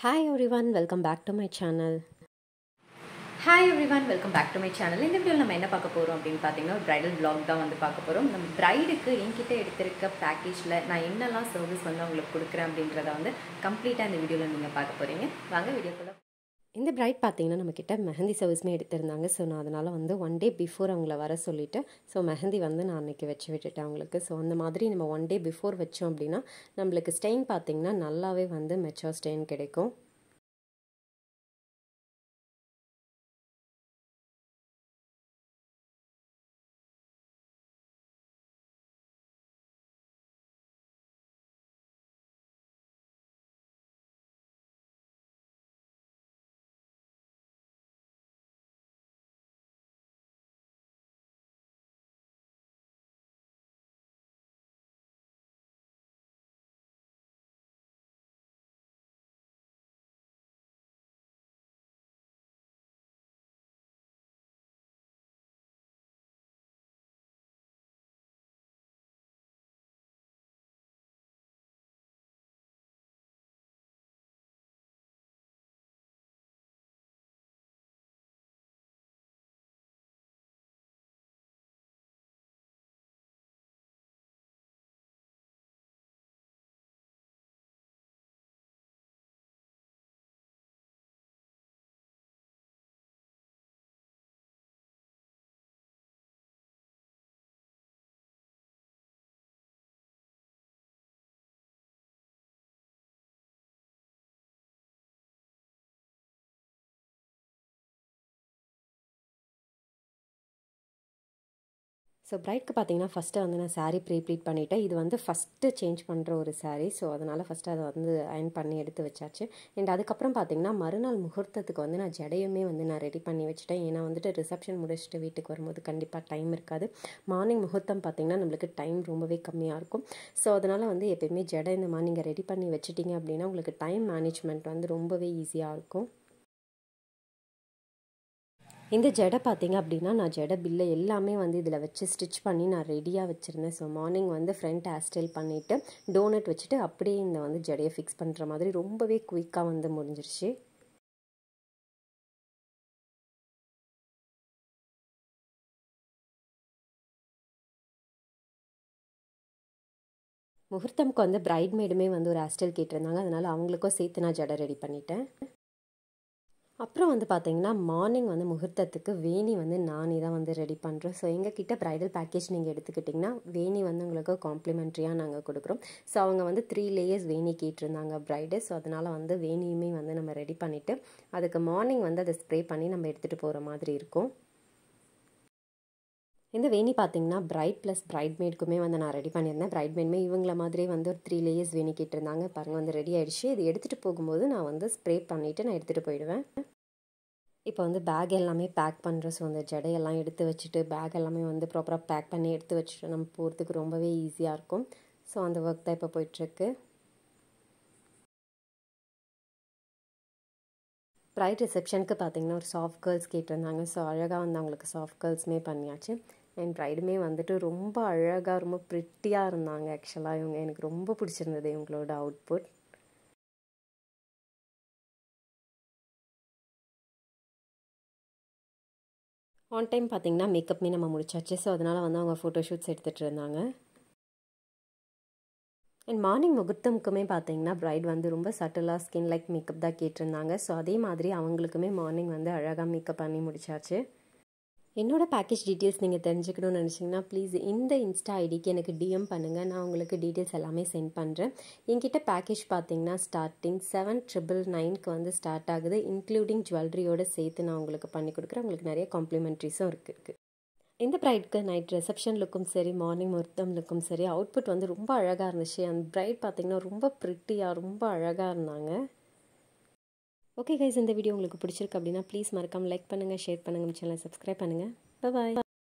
hi everyone welcome back to my channel hi everyone welcome back to my channel இந்த வீடியோவில் நம்ம என்ன பார்க்க போகிறோம் அப்படின்னு பார்த்தீங்கன்னா ஒரு ப்ரைடல் vlog தான் வந்து பார்க்க போகிறோம் நம்ம ப்ரைடுக்கு என்கிட்ட எடுத்திருக்க பேக்கேஜில் நான் என்னெல்லாம் சர்வீஸ் வந்து உங்களுக்கு கொடுக்குறேன் அப்படின்றத வந்து கம்ப்ளீட்டாக இந்த வீடியோவில் நீங்கள் பார்க்க போகிறீங்க வாங்க வீடியோக்குள்ள இந்த பிரைட் பார்த்தீங்கன்னா நம்மக்கிட்ட மெஹந்தி சர்வீஸுமே எடுத்திருந்தாங்க ஸோ நான் அதனால் வந்து ஒன் டே பிஃபோர் அவங்கள வர சொல்லிவிட்டு ஸோ மெஹந்தி வந்து நான் அன்றைக்கி வச்சு விட்டுட்டேன் அவங்களுக்கு ஸோ அந்த மாதிரி நம்ம ஒன் டே பிஃபோர் வச்சோம் அப்படின்னா நம்மளுக்கு ஸ்டெயின் பார்த்தீங்கன்னா நல்லாவே வந்து மெச்சோர் ஸ்டெயின் கிடைக்கும் ஸோ பிரைட்க்கு பார்த்தீங்கன்னா ஃபஸ்ட்டு வந்து நான் சாரீ ப்ரீப்ளீட் பண்ணிவிட்டேன் இது வந்து ஃபஸ்ட்டு சேஞ்ச் பண்ணுற ஒரு சாரீ ஸோ அதனால் ஃபஸ்ட்டு அதை வந்து அயன் பண்ணி எடுத்து வச்சாச்சு அண்ட் அதுக்கப்புறம் பார்த்தீங்கன்னா மறுநாள் முகூர்த்தத்துக்கு வந்து நான் ஜடையுமே வந்து நான் ரெடி பண்ணி வச்சுட்டேன் ஏன்னா வந்துட்டு ரிசப்ஷன் முடிச்சுட்டு வீட்டுக்கு வரும்போது கண்டிப்பாக டைம் இருக்காது மார்னிங் முகூர்த்தம் பார்த்திங்கன்னா நம்மளுக்கு டைம் ரொம்பவே கம்மியாக இருக்கும் ஸோ அதனால் வந்து எப்பயுமே ஜடை இந்த மாதிரி நீங்கள் ரெடி பண்ணி வச்சுட்டிங்க அப்படின்னா உங்களுக்கு டைம் மேனேஜ்மெண்ட் வந்து ரொம்பவே ஈஸியாக இருக்கும் இந்த ஜடை பார்த்தீங்க அப்படின்னா நான் ஜடை பில்லை எல்லாமே வந்து இதில் வச்சு ஸ்டிச் பண்ணி நான் ரெடியாக வச்சுருந்தேன் ஸோ மார்னிங் வந்து ஃப்ரண்ட் ஹேர் ஸ்டைல் பண்ணிவிட்டு டோனட் வச்சுட்டு அப்படியே இந்த வந்து ஜடையை ஃபிக்ஸ் பண்ணுற மாதிரி ரொம்பவே குயிக்காக வந்து முடிஞ்சிருச்சு முகூர்த்தம்க்கு வந்து பிரைட் மேடுமே வந்து ஒரு ஹேர் ஸ்டைல் கேட்டிருந்தாங்க அதனால் அவங்களுக்கும் சேர்த்து நான் ஜடை ரெடி பண்ணிட்டேன் அப்புறம் வந்து பார்த்தீங்கன்னா மார்னிங் வந்து முகூர்த்தத்துக்கு வேணி வந்து நானே தான் வந்து ரெடி பண்ணுறோம் ஸோ எங்கள் கிட்ட ப்ரைடல் பேக்கேஜ் நீங்கள் எடுத்துக்கிட்டிங்கன்னா வேணி வந்து உங்களுக்கு காம்ப்ளிமெண்ட்ரியாக நாங்கள் கொடுக்குறோம் ஸோ அவங்க வந்து த்ரீ லேயர்ஸ் வேணி கேட்டிருந்தாங்க ப்ரைடு ஸோ அதனால் வந்து வேணியுமே வந்து நம்ம ரெடி பண்ணிவிட்டு அதுக்கு மார்னிங் வந்து அதை ஸ்ப்ரே பண்ணி நம்ம எடுத்துகிட்டு போகிற மாதிரி இருக்கும் இந்த வேணி பார்த்தீங்கன்னா பிரைட் ப்ளஸ் பிரைட்மேடுக்குமே வந்து நான் ரெடி பண்ணியிருந்தேன் பிரைட்மேடுமே இவங்கள மாதிரி வந்து ஒரு த்ரீ லேயர்ஸ் வேணி கேட்டிருந்தாங்க பாருங்கள் வந்து ரெடி ஆகிடுச்சு இது எடுத்துகிட்டு போகும்போது நான் வந்து ஸ்ப்ரே பண்ணிவிட்டு நான் எடுத்துகிட்டு போயிடுவேன் இப்போ வந்து பேக் எல்லாமே பேக் பண்ணுறோம் ஸோ அந்த ஜடையெல்லாம் எடுத்து வச்சுட்டு பேக் எல்லாமே வந்து ப்ராப்பராக பேக் பண்ணி எடுத்து வச்சுட்டு நம்ம போகிறதுக்கு ரொம்பவே ஈஸியாக இருக்கும் ஸோ அந்த ஒர்க் தான் இப்போ போயிட்டுருக்கு ப்ரைட் ரிசப்ஷனுக்கு பார்த்தீங்கன்னா ஒரு சாஃப்ட் கேர்ள்ஸ் கேட்டிருந்தாங்க ஸோ அழகாக வந்து அவங்களுக்கு சாஃப்ட் கேர்ள்ஸுமே பண்ணியாச்சு அண்ட் ப்ரைடுமே வந்துட்டு ரொம்ப அழகாக ரொம்ப ப்ரிட்டியாக இருந்தாங்க ஆக்சுவலாக இவங்க எனக்கு ரொம்ப பிடிச்சிருந்தது இவங்களோட அவுட்புட் ஆன் டைம் பார்த்தீங்கன்னா மேக்கப்மே நம்ம முடிச்சாச்சு ஸோ அதனால் வந்து அவங்க ஃபோட்டோ ஷூட்ஸ் எடுத்துகிட்டு இருந்தாங்க அண்ட் மார்னிங் முகூர்த்தமுக்குமே பார்த்தீங்கன்னா ப்ரைட் வந்து ரொம்ப சட்டிலாக ஸ்கின் லைக் மேக்கப் தான் கேட்டிருந்தாங்க ஸோ அதே மாதிரி அவங்களுக்குமே மார்னிங் வந்து அழகாக மேக்கப் பண்ணி முடிச்சாச்சு என்னோடய பேக்கேஜ் டீட்டெயில்ஸ் நீங்கள் தெரிஞ்சுக்கணும்னு நினச்சிங்கன்னா ப்ளீஸ் இந்த இன்ஸ்டா ஐடிக்கு எனக்கு டிஎம் பண்ணுங்கள் நான் உங்களுக்கு டீட்டெயில்ஸ் எல்லாமே சென்ட் பண்ணுறேன் என்கிட்ட பேக்கேஜ் பார்த்தீங்கன்னா ஸ்டார்டிங் செவன் ட்ரிபிள் நைனுக்கு வந்து ஸ்டார்ட் ஆகுது இன்க்ளூடிங் ஜுவல்லரியோடு சேர்த்து நான் உங்களுக்கு பண்ணி கொடுக்குறேன் உங்களுக்கு நிறைய காம்ப்ளிமெண்ட்ரிஸும் இருக்குது இந்த ப்ரைட்க்கு நைட் ரிசப்ஷன் லுக்கும் சரி மார்னிங் முகூர்த்தம் லுக்கும் சரி அவுட்புட் வந்து ரொம்ப அழகாக இருந்துச்சு அந்த ப்ரைட் பார்த்திங்கன்னா ரொம்ப ப்ரிட்டியாக ரொம்ப அழகாக இருந்தாங்க ஓகே கைஸ் இந்த வீடியோ உங்களுக்கு பிடிச்சிருக்கு அப்படின்னா ப்ளீஸ் மறக்காமல் லைக் பண்ணுங்கள் ஷேர் பண்ணுங்கள் சேனலை சப்ஸ்கிரைப் பண்ணுங்கள் பாய்